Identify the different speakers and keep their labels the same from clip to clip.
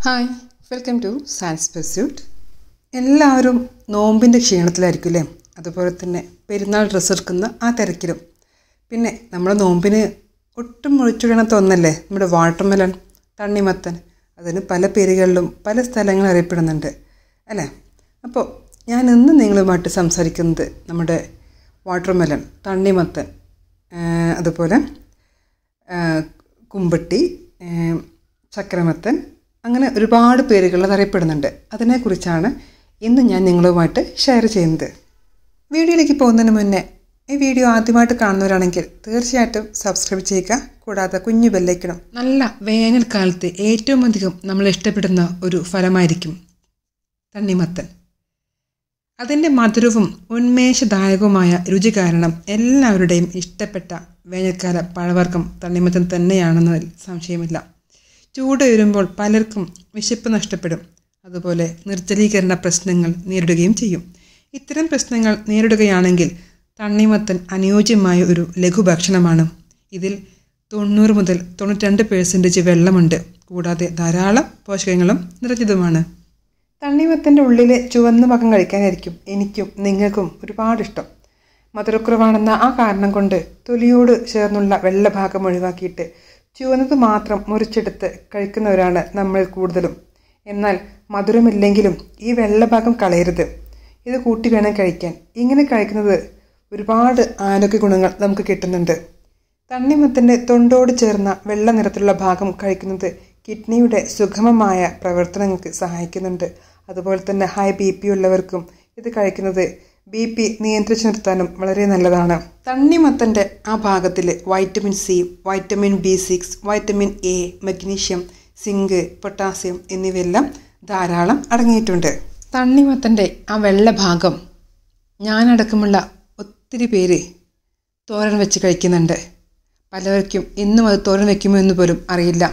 Speaker 1: hi welcome to science pursuit എല്ലാവരും നോമ്പിൻ്റെ ക്ഷീണത്തിലായിരിക്കും അല്ലേ അതുപോലെ തന്നെ പെരുന്നാൾ ഡ്രസ്സ് എടുക്കുന്ന ആ തിരക്കിലും പിന്നെ നമ്മുടെ നോമ്പിന് ഒട്ടും ഒഴിച്ചുവിടണത്ത ഒന്നല്ലേ നമ്മുടെ വാട്ടർമെലൺ തണ്ണിമത്തൻ അതിന് പല പേരുകളിലും പല സ്ഥലങ്ങളും അറിയപ്പെടുന്നുണ്ട് അല്ലേ അപ്പോൾ ഞാൻ ഇന്ന് നിങ്ങളുമായിട്ട് സംസാരിക്കുന്നത് നമ്മുടെ വാട്ടർമെലൺ തണ്ണിമത്തൻ ആ, അതുപോലെ ആ, കുമ്പട്ടി ആ, ചക്രമത്തൻ അങ്ങനെ ഒരുപാട് പേരുകൾ അത് അറിയപ്പെടുന്നുണ്ട് അതിനെക്കുറിച്ചാണ് ഇന്ന് ഞാൻ നിങ്ങളുമായിട്ട് ഷെയർ ചെയ്യുന്നത് വീഡിയോയിലേക്ക് പോകുന്നതിന് മുന്നേ ഈ വീഡിയോ ആദ്യമായിട്ട് കാണുന്നവരാണെങ്കിൽ തീർച്ചയായിട്ടും സബ്സ്ക്രൈബ് ചെയ്യുക കൂടാതെ കുഞ്ഞു ബെല്ലൈക്കണം നല്ല വേനൽക്കാലത്ത് ഏറ്റവും അധികം നമ്മൾ ഇഷ്ടപ്പെടുന്ന ഒരു ഫലമായിരിക്കും തണ്ണിമത്തൻ അതിൻ്റെ മധുരവും ഉന്മേഷദായകവുമായ രുചി കാരണം എല്ലാവരുടെയും ഇഷ്ടപ്പെട്ട വേനൽക്കാല പഴവർഗ്ഗം തണ്ണിമത്തൻ തന്നെയാണെന്നതിൽ സംശയമില്ല ചൂട് വരുമ്പോൾ പലർക്കും വിശപ്പ് നഷ്ടപ്പെടും അതുപോലെ നിർജ്ജലീകരണ പ്രശ്നങ്ങൾ നേരിടുകയും ചെയ്യും ഇത്തരം പ്രശ്നങ്ങൾ നേരിടുകയാണെങ്കിൽ തണ്ണിമത്തൻ അനുയോജ്യമായ ഒരു ലഘുഭക്ഷണമാണ് ഇതിൽ തൊണ്ണൂറ് മുതൽ തൊണ്ണൂറ്റിരണ്ട് പേഴ്സൻറ്റേജ് വെള്ളമുണ്ട് കൂടാതെ ധാരാളം പോഷകങ്ങളും നിറഞ്ഞതുമാണ് തണ്ണിമത്തൻ്റെ ഉള്ളിലെ ചുവന്ന ഭാഗം കഴിക്കാനായിരിക്കും എനിക്കും നിങ്ങൾക്കും ഒരുപാട് ഇഷ്ടം മധുരക്കുറവാണെന്ന ആ കാരണം കൊണ്ട് തൊലിയോട് ചേർന്നുള്ള വെള്ള ഭാഗം ഒഴിവാക്കിയിട്ട് ചുവന്നത് മാത്രം മുറിച്ചെടുത്ത് കഴിക്കുന്നവരാണ് നമ്മൾ കൂടുതലും എന്നാൽ മധുരമില്ലെങ്കിലും ഈ വെള്ള ഭാഗം കളയരുത് ഇത് കൂട്ടി വേണം കഴിക്കാൻ ഇങ്ങനെ കഴിക്കുന്നത് ഒരുപാട് ആരോഗ്യ ഗുണങ്ങൾ നമുക്ക് കിട്ടുന്നുണ്ട് തണ്ണിമത്തൻ്റെ തൊണ്ടോട് ചേർന്ന വെള്ള നിറത്തിലുള്ള ഭാഗം കഴിക്കുന്നത് കിഡ്നിയുടെ സുഗമമായ പ്രവർത്തനങ്ങൾക്ക് സഹായിക്കുന്നുണ്ട് അതുപോലെ തന്നെ ഹൈ ബി പി ഉള്ളവർക്കും ഇത് കഴിക്കുന്നത് ബി പി നിയന്ത്രിച്ചു നിർത്താനും വളരെ നല്ലതാണ് തണ്ണിമത്തൻ്റെ ആ ഭാഗത്തിൽ vitamin C vitamin B six vitamin A magnesium zinc potassium എന്നിവയെല്ലാം ധാരാളം അടങ്ങിയിട്ടുണ്ട് തണ്ണിമത്തൻ്റെ ആ വെള്ള ഭാഗം ഞാനടക്കമുള്ള ഒത്തിരി പേര് തോരൻ വെച്ച് കഴിക്കുന്നുണ്ട് പലർക്കും ഇന്നും അത് തോരൻ വെക്കുമോ എന്ന് പോലും അറിയില്ല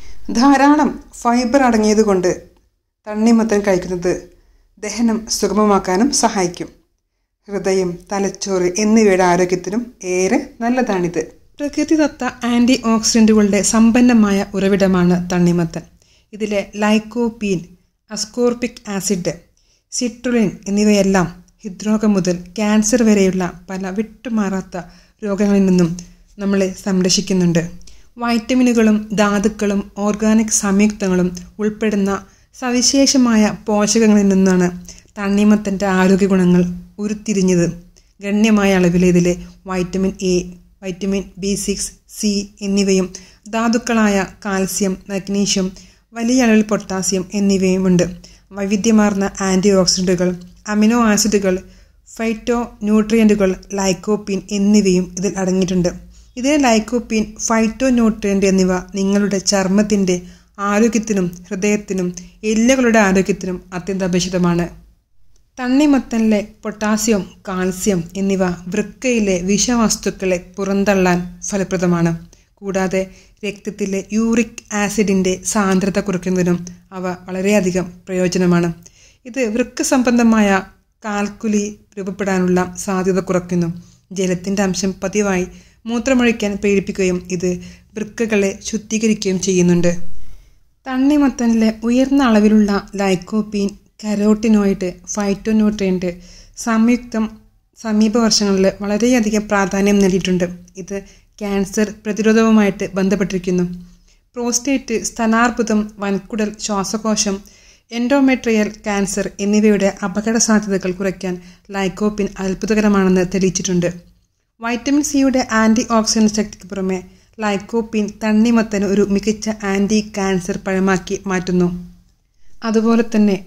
Speaker 1: ധാരാളം ഫൈബർ അടങ്ങിയതുകൊണ്ട് തണ്ണിമത്തൻ കഴിക്കുന്നത് ദഹനം സുഗമമാക്കാനും സഹായിക്കും ഹൃദയം തലച്ചോറ് എന്നിവയുടെ ആരോഗ്യത്തിനും ഏറെ നല്ലതാണിത് പ്രകൃതിദത്ത ആൻറ്റി ഓക്സിഡൻറ്റുകളുടെ സമ്പന്നമായ ഉറവിടമാണ് തണ്ണിമത്തൻ ഇതിലെ ലൈക്കോപീൻ അസ്കോർപിക് ആസിഡ് സിട്രുലിൻ എന്നിവയെല്ലാം ഹൃദ്രോഗം മുതൽ ക്യാൻസർ വരെയുള്ള പല വിട്ടുമാറാത്ത രോഗങ്ങളിൽ നിന്നും നമ്മളെ സംരക്ഷിക്കുന്നുണ്ട് വൈറ്റമിനുകളും ധാതുക്കളും ഓർഗാനിക് സംയുക്തങ്ങളും ഉൾപ്പെടുന്ന സവിശേഷമായ പോഷകങ്ങളിൽ നിന്നാണ് തണ്ണിമത്തൻ്റെ ആരോഗ്യ ഗുണങ്ങൾ ഉരുത്തിരിഞ്ഞത് ഗണ്യമായ അളവിൽ ഇതിലെ vitamin A vitamin B six C എന്നിവയും ധാതുക്കളായ കാൽസ്യം മഗ്നീഷ്യം വലിയ അളവിൽ പൊട്ടാസ്യം എന്നിവയുമുണ്ട് വൈവിധ്യമാർന്ന ആൻറ്റി ഓക്സിഡൻറ്റുകൾ അമിനോ ആസിഡുകൾ ഫൈറ്റോ ന്യൂട്രിയൻറ്റുകൾ ലൈക്കോപ്പീൻ എന്നിവയും ഇതിൽ അടങ്ങിയിട്ടുണ്ട് ഇതിലെ ലൈക്കോപ്പീൻ ഫൈറ്റോ ന്യൂട്രിയൻ്റ് എന്നിവ നിങ്ങളുടെ ചർമ്മത്തിൻ്റെ ആരോഗ്യത്തിനും ഹൃദയത്തിനും എല്ലുകളുടെ ആരോഗ്യത്തിനും അത്യന്താപേക്ഷിതമാണ് തണ്ണിമത്തനിലെ പൊട്ടാസ്യം കാൽസ്യം എന്നിവ വൃക്കയിലെ വിഷവസ്തുക്കളെ പുറന്തള്ളാൻ ഫലപ്രദമാണ് കൂടാതെ രക്തത്തിലെ യൂറിക് ആസിഡിൻ്റെ സാന്ദ്രത കുറയ്ക്കുന്നതിനും അവ വളരെയധികം പ്രയോജനമാണ് ഇത് വൃക്ക സംബന്ധമായ കാൽക്കുലി രൂപപ്പെടാനുള്ള സാധ്യത കുറയ്ക്കുന്നു ജലത്തിൻ്റെ അംശം പതിവായി മൂത്രമൊഴിക്കാൻ പ്രേരിപ്പിക്കുകയും ഇത് വൃക്കകളെ ശുദ്ധീകരിക്കുകയും ചെയ്യുന്നുണ്ട് തണ്ണിമത്തനിലെ ഉയർന്ന അളവിലുള്ള ലൈക്കോപ്പീൻ കരോട്ടിനോയിഡ് ഫൈറ്റോന്യൂട്രിയൻ്റ് സംയുക്തം സമീപ വർഷങ്ങളിൽ വളരെയധികം പ്രാധാന്യം നേടിയിട്ടുണ്ട് ഇത് ക്യാൻസർ പ്രതിരോധവുമായിട്ട് ബന്ധപ്പെട്ടിരിക്കുന്നു പ്രോസ്റ്റേറ്റ് സ്തനാർബുദം വൻകുടൽ ശ്വാസകോശം എൻഡോമെട്രിയൽ ക്യാൻസർ എന്നിവയുടെ അപകട സാധ്യതകൾ കുറയ്ക്കാൻ ലൈക്കോപ്പിൻ അത്ഭുതകരമാണെന്ന് തെളിയിച്ചിട്ടുണ്ട് വൈറ്റമിൻ സിയുടെ ആൻറ്റി ഓക്സിഡന്റ് ശക്തിക്ക് പുറമെ ലൈക്കോപ്പിൻ തണ്ണിമത്തന് ഒരു മികച്ച ആൻറ്റി ക്യാൻസർ പഴമാക്കി മാറ്റുന്നു അതുപോലെ തന്നെ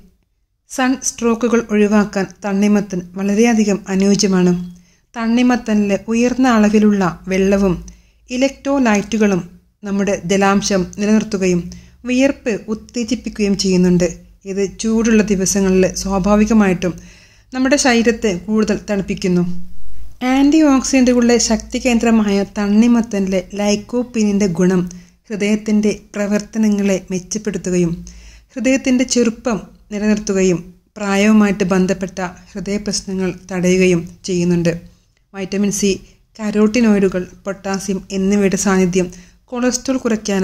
Speaker 1: സൺ സ്ട്രോക്കുകൾ ഒഴിവാക്കാൻ തണ്ണിമത്തൻ വളരെയധികം അനുയോജ്യമാണ് തണ്ണിമത്തനിലെ ഉയർന്ന അളവിലുള്ള വെള്ളവും ഇലക്ട്രോലൈറ്റുകളും നമ്മുടെ ജലാംശം നിലനിർത്തുകയും വിയർപ്പ് ഉത്തേജിപ്പിക്കുകയും ചെയ്യുന്നുണ്ട് ഇത് ചൂടുള്ള ദിവസങ്ങളിൽ സ്വാഭാവികമായിട്ടും നമ്മുടെ ശരീരത്തെ കൂടുതൽ തണുപ്പിക്കുന്നു ആൻറ്റി ഓക്സിഡൻറ്റുകളുടെ ശക്തി കേന്ദ്രമായ തണ്ണിമത്തനിലെ ലൈക്കോപ്പീനിൻ്റെ ഗുണം ഹൃദയത്തിൻ്റെ പ്രവർത്തനങ്ങളെ മെച്ചപ്പെടുത്തുകയും ഹൃദയത്തിൻ്റെ ചെറുപ്പം നിലനിർത്തുകയും പ്രായവുമായിട്ട് ബന്ധപ്പെട്ട ഹൃദയ പ്രശ്നങ്ങൾ തടയുകയും ചെയ്യുന്നുണ്ട് വൈറ്റമിൻ സി കരോട്ടിനോയിഡുകൾ പൊട്ടാസ്യം എന്നിവയുടെ സാന്നിധ്യം കൊളസ്ട്രോൾ കുറയ്ക്കാനും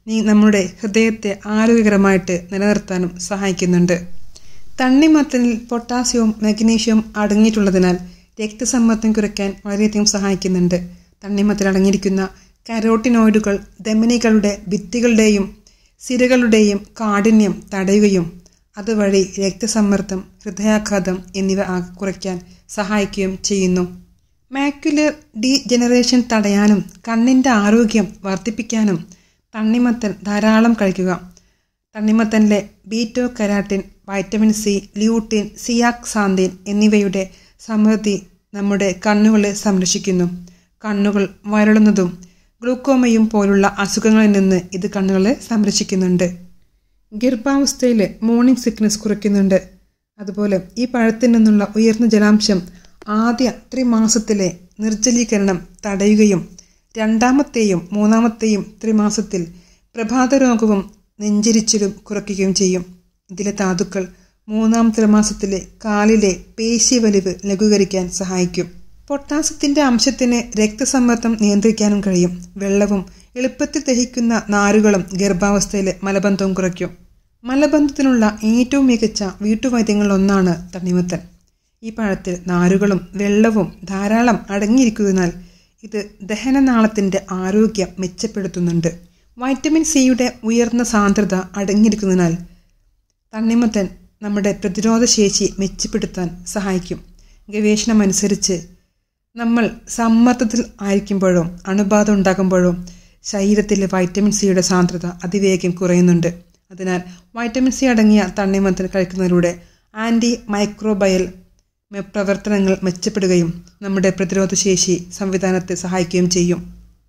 Speaker 1: നീ നമ്മുടെ ഹൃദയത്തെ ആരോഗ്യകരമായിട്ട് നിലനിർത്താനും സഹായിക്കുന്നുണ്ട് തണ്ണിമത്തനിൽ പൊട്ടാസ്യവും മഗ്നീഷ്യവും അടങ്ങിയിട്ടുള്ളതിനാൽ രക്തസമ്മർദ്ദം കുറയ്ക്കാൻ വളരെയധികം സഹായിക്കുന്നുണ്ട് തണ്ണിമത്തിൽ അടങ്ങിയിരിക്കുന്ന കരോട്ടിനോയിഡുകൾ ധമനികളുടെ ഭിത്തികളുടെയും സിരകളുടെയും കാഠിന്യം തടയുകയും അതുവഴി രക്തസമ്മർദ്ദം ഹൃദയാഘാതം എന്നിവ ആ- കുറയ്ക്കാൻ സഹായിക്കുകയും ചെയ്യുന്നു മാക്യുലർ ഡി ജനറേഷൻ തടയാനും കണ്ണിൻ്റെ ആരോഗ്യം വർദ്ധിപ്പിക്കാനും തണ്ണിമത്തൻ ധാരാളം കഴിക്കുക തണ്ണിമത്തനിലെ beta carotene vitamin C lutein zeaxanthin എന്നിവയുടെ സമൃദ്ധി നമ്മുടെ കണ്ണുകളെ സംരക്ഷിക്കുന്നു കണ്ണുകൾ വരളുന്നതും ഗ്ലൂക്കോമയും പോലുള്ള അസുഖങ്ങളിൽ നിന്ന് ഇത് കണ്ണുകളെ സംരക്ഷിക്കുന്നുണ്ട് ഗർഭാവസ്ഥയിലെ മോർണിംഗ് സിക്നസ് കുറയ്ക്കുന്നുണ്ട് അതുപോലെ ഈ പഴത്തിൽ നിന്നുള്ള ഉയർന്ന ജലാംശം ആദ്യ ത്രിമാസത്തിലെ നിർജ്ജലീകരണം തടയുകയും രണ്ടാമത്തെയും മൂന്നാമത്തെയും ത്രിമാസത്തിൽ പ്രഭാത രോഗവും നെഞ്ചിരിച്ചിലും കുറയ്ക്കുകയും ചെയ്യും ഇതിലെ ധാതുക്കൾ മൂന്നാം ത്രിമാസത്തിലെ കാലിലെ പേശിവലിവ് ലഘൂകരിക്കാൻ സഹായിക്കും പൊട്ടാസ്യത്തിന്റെ അംശത്തിന് രക്തസമ്മർദ്ദം നിയന്ത്രിക്കാനും കഴിയും വെള്ളവും എളുപ്പത്തിൽ ദഹിക്കുന്ന നാരുകളും ഗർഭാവസ്ഥയിലെ മലബന്ധവും കുറയ്ക്കും മലബന്ധത്തിനുള്ള ഏറ്റവും മികച്ച വീട്ടുവൈദ്യങ്ങളിലൊന്നാണ് തണ്ണിമത്തൻ ഈ പഴത്തിൽ നാരുകളും വെള്ളവും ധാരാളം അടങ്ങിയിരിക്കുന്നതിനാൽ ഇത് ദഹനനാളത്തിന്റെ ആരോഗ്യം മെച്ചപ്പെടുത്തുന്നുണ്ട് വൈറ്റമിൻ സിയുടെ ഉയർന്ന സാന്ദ്രത അടങ്ങിയിരിക്കുന്നതിനാൽ തണ്ണിമത്തൻ നമ്മുടെ പ്രതിരോധശേഷി മെച്ചപ്പെടുത്താൻ സഹായിക്കും ഗവേഷണമനുസരിച്ച് നമ്മൾ സമ്മർദ്ദത്തിൽ ആയിരിക്കുമ്പോഴോ അണുബാധ ഉണ്ടാകുമ്പോഴോ ശരീരത്തിലെ വൈറ്റമിൻ സിയുടെ സാന്ദ്രത അതിവേഗം കുറയുന്നുണ്ട് അതിനാൽ വൈറ്റമിൻ സി അടങ്ങിയ തണ്ണിമത്തൻ കഴിക്കുന്നതിലൂടെ ആൻറ്റി മൈക്രോബയൽ മെ- പ്രവർത്തനങ്ങൾ മെച്ചപ്പെടുകയും നമ്മുടെ പ്രതിരോധശേഷി സംവിധാനത്തെ സഹായിക്കുകയും ചെയ്യും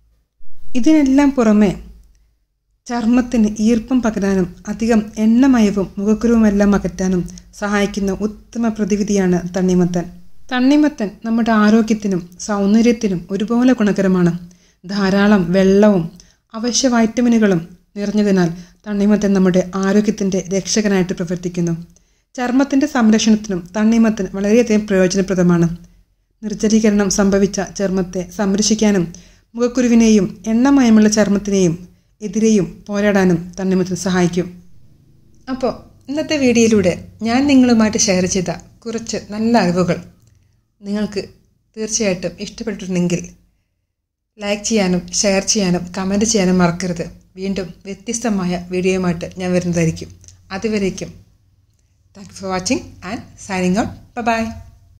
Speaker 1: ഇതിനെല്ലാം പുറമെ ചർമ്മത്തിന് ഈർപ്പം പകരാനും അധികം എണ്ണമയവും മുഖക്കുരുവുമെല്ലാം അകറ്റാനും സഹായിക്കുന്ന ഉത്തമ പ്രതിവിധിയാണ് തണ്ണിമത്തൻ തണ്ണിമത്തൻ നമ്മുടെ ആരോഗ്യത്തിനും സൗന്ദര്യത്തിനും ഒരുപോലെ ഗുണകരമാണ് ധാരാളം വെള്ളവും അവശ്യ വൈറ്റമിനുകളും നിറഞ്ഞതിനാൽ തണ്ണിമത്തൻ നമ്മുടെ ആരോഗ്യത്തിൻ്റെ രക്ഷകനായിട്ട് പ്രവർത്തിക്കുന്നു ചർമ്മത്തിൻ്റെ സംരക്ഷണത്തിനും തണ്ണിമത്തൻ വളരെയധികം പ്രയോജനപ്രദമാണ് നിർജ്ജലീകരണം സംഭവിച്ച ചർമ്മത്തെ സംരക്ഷിക്കാനും മുഖക്കുരുവിനെയും എണ്ണമയമുള്ള ചർമ്മത്തിനെയും എതിരെയും പോരാടാനും തണ്ണിമത്തൻ സഹായിക്കും അപ്പോൾ ഇന്നത്തെ വീഡിയോയിലൂടെ ഞാൻ നിങ്ങളുമായിട്ട് ഷെയർ ചെയ്ത കുറച്ച് നല്ല അറിവുകൾ നിങ്ങൾക്ക് തീർച്ചയായിട്ടും ഇഷ്ടപ്പെട്ടിട്ടുണ്ടെങ്കിൽ ലൈക്ക് ചെയ്യാനും ഷെയർ ചെയ്യാനും കമൻറ്റ് ചെയ്യാനും മറക്കരുത് വീണ്ടും വ്യത്യസ്തമായ വീഡിയോയുമായിട്ട് ഞാൻ വരുന്നതായിരിക്കും അതുവരേക്കും thank for watching and signing out by